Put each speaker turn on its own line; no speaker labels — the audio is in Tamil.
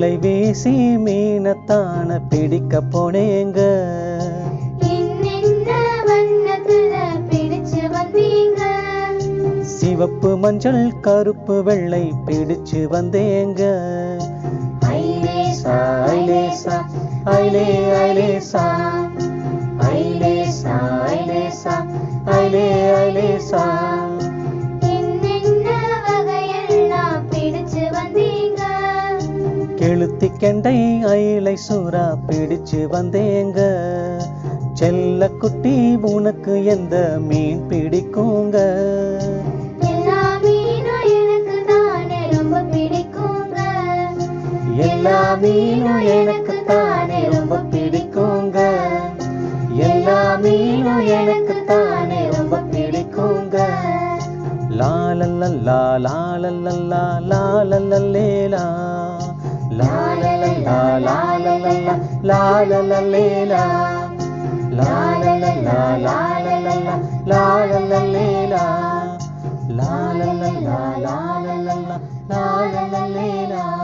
வலை வீசி மீனத்தான பிடிக்க போனேங்க
என்னென்ன வண்ணத்துல பிடிச்சு வந்தீங்க
சிவப்பு மஞ்சள் கருப்பு வெள்ளை பிடிச்சு வந்தேங்க
ஐலேசா
ஐலேசா ஐலே ஐலேசா ஐலேசா ஐலேசா ஐலே ஐலேசா
என்னென்ன வகையெல்லாம் பிடிச்சு வந்தீங்க
கெளுத்தி கெண்டை ஐலை சூறா பிடிச்சு வந்தேங்க செல்ல குட்டி உனக்கு எந்த மீன் பிடிக்குங்க
எல்லா மீனும் எனக்கு தானே ரொம்ப பிடிக்குங்க
எல்லா மீனும் எனக்கு தானே ரொம்ப பிடிக்குங்க எல்லா மீனும் எனக்கு தானே ரொம்ப பிடிக்குங்க லாலல்லா லாலல்லா லாலல்லேலா லாலல்லா லாலல்லா லாலல்லேலா லாலல்லா லாலல்லா லாலல்லேலா லாலல்லா லாலல்லா லாலல்லேலா